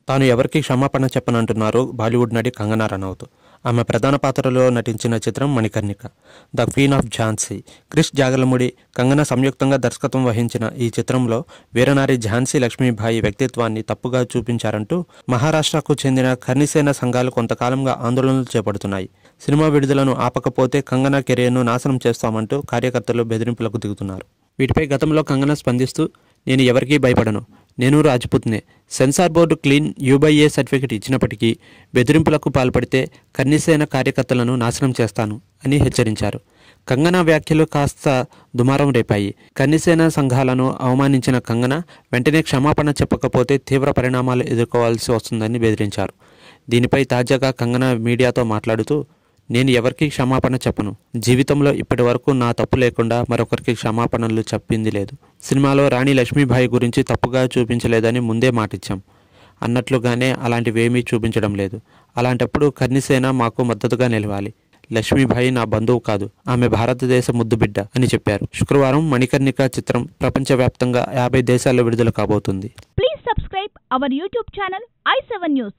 తాను ఎవరికి క్షమాపణ చెప్పనంటున్నారు బాలీవుడ్ నటి కంగనా రనౌత్ ఆమె ప్రధాన పాత్రలో నటించిన చిత్రం Manikarnika the queen of Jhansi Krish Jagarlamudi Kangana సంయుక్తంగా దర్శకత్వం వహించిన ఈ చిత్రంలో వీరనారి ఝాన్సీ లక్ష్మీబాయి వ్యక్తిత్వాన్ని తప్పుగా చూపించారంటూ మహారాష్ట్రకు చెందిన కర్ణిసేన సంఘాలు కొంతకాలంగా ఆందోళనలు చేపడుతున్నాయి సినిమా విడుదలను ఆపకపోతే కంగనా కెరీర్ను నాశనం చేస్తామంటూ కార్యకర్తలు బెదిరింపులకు దిగుతున్నారు వీటిపై గతంలో కంగనా స్పందిస్తూ నేను ఎవరికీ భయపడను నేను రాజ్పుత్నే censor board clean U by A certificate ఇచ్చినప్పటికీ బెదిరింపులకు పాల్పడితే కన్నిసేన కార్యకర్తలను నాశనం చేస్తాను అని హెచ్చరించారు కంగనా వ్యాఖ్యలు కాస్త దుమారం రేపాయి కన్నిసేన సంఘాలను అవమానించిన కంగన వెంటనే క్షమాపణ చెప్పకపోతే తీవ్ర పరిణామాలు ఎదుర్కోవాల్సి వస్తుందని బెదిరించారు దీనిపై తాజాగా కంగన మీడియాతో మాట్లాడుతూ నేను ఎవరికి క్షమాపణ చెప్పను జీవితంలో ఇప్పటి వరకు నా తప్పు లేకుండా మరొకరికి క్షమాపణలు చెప్పింది లేదు సినిమాలో రాణి లక్ష్మీబాయి గురించి తప్పుగా చూపించలేదని ముందే మాటిచ్చాం అన్నట్లుగానే అలాంటివేమీ చూపించడం లేదు అలాంటప్పుడు కర్ణిసేన మాకు మద్దతుగా నిలవాలి లక్ష్మీబాయి నా బంధువు కాదు ఆమె భారతదేశ ముద్దుబిడ్డ అని చెప్పారు శుక్రవారం మణికర్ణిక చిత్రం ప్రపంచవ్యాప్తంగా యాభై దేశాల్లో విడుదల కాబోతుంది Please subscribe our YouTube channel i7 News.